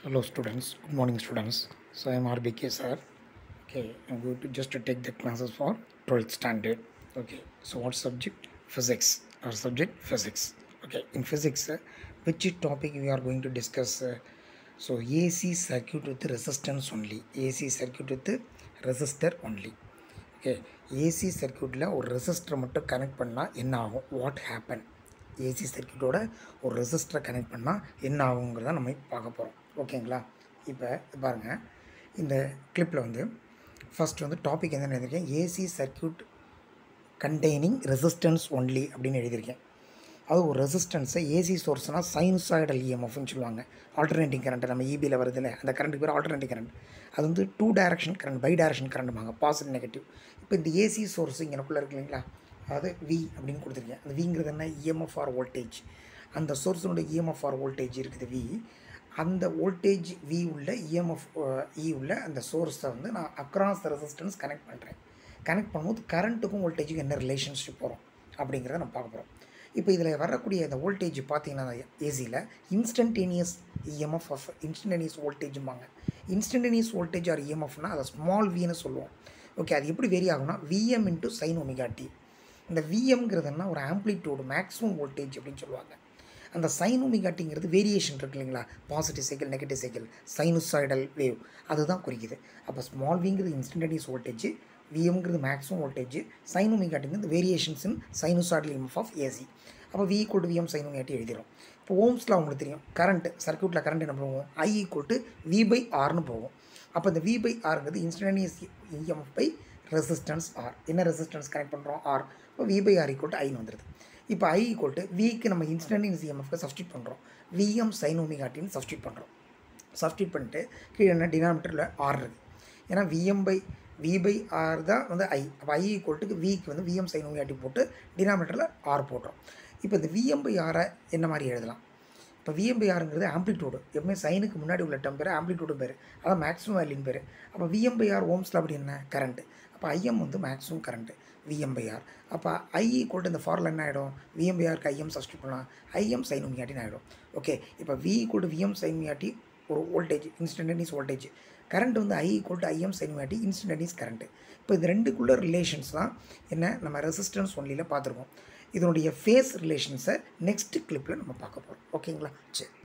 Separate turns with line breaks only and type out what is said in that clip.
Hello students, good morning students. So I am RBK sir. Okay, I'm going to just to take the classes for 12th standard. Okay, so what subject? Physics. Our subject physics. Okay, in physics, uh, which topic we are going to discuss? Uh, so AC circuit with resistance only. AC circuit with resistor only. Okay AC சர்க்கியூட்டில் ஒரு ரெசிஸ்டரை மட்டும் connect பண்ணால் என்ன ஆகும் what happen AC சர்க்கியூட்டோட ஒரு ரெசிஸ்டரை connect பண்ணால் என்ன ஆகுங்கிறத நம்ம பார்க்க போகிறோம் ஓகேங்களா இப்போ பாருங்கள் இந்த கிளிப்பில் வந்து ஃபஸ்ட் வந்து டாபிக் என்ன எழுதியிருக்கேன் AC circuit containing resistance only அப்படின்னு எழுதியிருக்கேன் அது ஒரு ரெசிஸ்டன்ஸை ஏசி சோர்ஸ்னால் சைனுசாய்டல் இஎம்எஃப்னு சொல்லுவாங்க ஆல்டர்னேட்டிங் கரண்ட் நம்ம இபியில் வருதுல்ல அந்த கரண்ட்டுக்கு பேர் ஆல்டர்னேட்டிங் கரண்ட் அது வந்து two direction current by direction கரண்ட்டுமாங்க பாசிட்டிவ் நெகட்டிவ் இப்போ இந்த ஏசி சோர்ஸ் இங்கனக்குள்ளே இருக்கு இல்லைங்களா அதாவது வி அப்படின்னு கொடுத்துருக்கேன் அந்த விங்கிறது என்ன இஎம்எஃப் ஆர் வோல்டேஜ் அந்த சோர்ஸோட இஎம்எஃப் ஆர் வோல்டேஜ் இருக்குது வி அந்த வோல்டேஜ் வி உள்ள இஎம்எஃப் இ உள்ள அந்த சோர்ஸை வந்து நான் அக்ராஸ் ரெசிஸ்டன்ஸ் கனெக்ட் பண்ணுறேன் கனெக்ட் பண்ணும்போது கரண்ட்டுக்கும் வோல்டேஜுக்கும் என்ன ரிலேஷன்ஷிப் வரும் அப்படிங்கிறத நம்ம பார்க்க போகிறோம் இப்போ இதில் வரக்கூடிய இந்த வோல்டேஜ் பார்த்தீங்கன்னா ஏசியில் இன்ஸ்டன்டேனியஸ் இஎம்எஃப் ஆஃப் இன்ஸ்டன்டேனியஸ் வோல்டேஜும்பாங்க இன்ஸ்டன்டேனியஸ் வோல்டேஜ் ஆர் இஎம்எஃப்னா அதை ஸ்மால் வின்னு சொல்லுவோம் ஓகே அது எப்படி வெரி ஆகும்னா VM into sine omega T இந்த விஎம்ங்கிறதுனா ஒரு ஆம்ப்ளிடியூடு மேக்ஸிமம் வோல்டேஜ் அப்படின்னு சொல்லுவாங்க அந்த சைன் ஒமிகாட்டிங்கிறது வேரியேஷன் இருக்கு இல்லைங்களா positive cycle negative cycle sinusoidal wave அதுதான் குறிக்குது அப்போ ஸ்மால் விங்கிறது இன்ஸ்டன்டேனியஸ் வோல்டேஜ் விஎம்ங்கிறது மேக்ஸிமம் வோல்டேஜ் சைன் ஒமிகாட்டிங்கிறது variations in sinusoidal EMF of AC அப்போ V equal to VM sine omega t எழுதிடும் இப்போ ஓம்ஸில் உங்களுக்கு தெரியும் கரண்ட் சர்க்கியூட்டில் கரண்ட் என்ன பண்ணுவோம் I equal to V by ஆர்னு போகும் அப்போ இந்த வி பை ஆர்ங்கிறது instantaneous EMF by resistance R என்ன ரெசிஸ்டன்ஸ் கனெக்ட் பண்ணுறோம் ஆர் இப்போ V by R equal to ஐன்னு வந்துடுது இப்போ ஐ ஈக்குவல் டு விக்கு நம்ம இன்ஸ்டன்டேனியஸ் இஎம்எஃப்க்கு சப்ஸ்டியூட் பண்ணுறோம் விஎம் சைன் ஒமிகாட்டின்னு சப்ஸ்டியூட் பண்ணுறோம் சப்ஸ்டியூட் பண்ணிட்டு கீழே என்ன டினாமினேட்டரில் ஆர் இருக்குது ஏன்னா VM by V by R தான் வந்து ஐ அப்போ ஐ ஈக்குவல்ட்டுக்கு விக்கு வந்து விஎம் சைன் ஒமிகாட்டி போட்டு டினாமினேட்டரில் ஆர் போட்டுரும் இப்போ இந்த விஎம் பை ஆரை என்ன மாதிரி எழுதலாம் இப்போ விஎம் பை ஆருங்கிறது ஆம்ப்ளிடியூடு எப்பவுமே சைனுக்கு முன்னாடி உள்ள டம் பேர் ஆம்ப்ளிடியூடு பேர் அதான் மேக்ஸிமம் வேல்யூன் பேர் அப்போ விஎம் பை ஆர் ஓம்ஸில் அப்படி என்ன கரண்ட்டு அப்போ ஐஎம் வந்து maximum current VM by R அப்போ ஐ ஈக்குவல் இந்த ஃபார்முலா என்ன ஆகிடும் விஎம் பை ஆருக்கு ஐஎம் சப்ஸ்டியூட் பண்ணலாம் ஐஎம் சைன் ஒமியாட்டின்னு ஆகிடும் ஓகே இப்போ V equal to VM sine omega t ஒரு வோல்டேஜ் இன்ஸ்டன்டேனியஸ் வோல்டேஜ் கரண்ட் வந்து I equal to IM sine omega t instantaneous current இப்போ இது ரெண்டுக்குள்ள ரிலேஷன்ஸ் தான் என்ன நம்ம ரெசிஸ்டன்ஸ் ஒன்லியில் பார்த்துருக்கோம் இதனுடைய ஃபேஸ் ரிலேஷன்ஸை நெக்ஸ்ட் கிளிப்பில் நம்ம பார்க்க போகிறோம் ஓகேங்களா சரி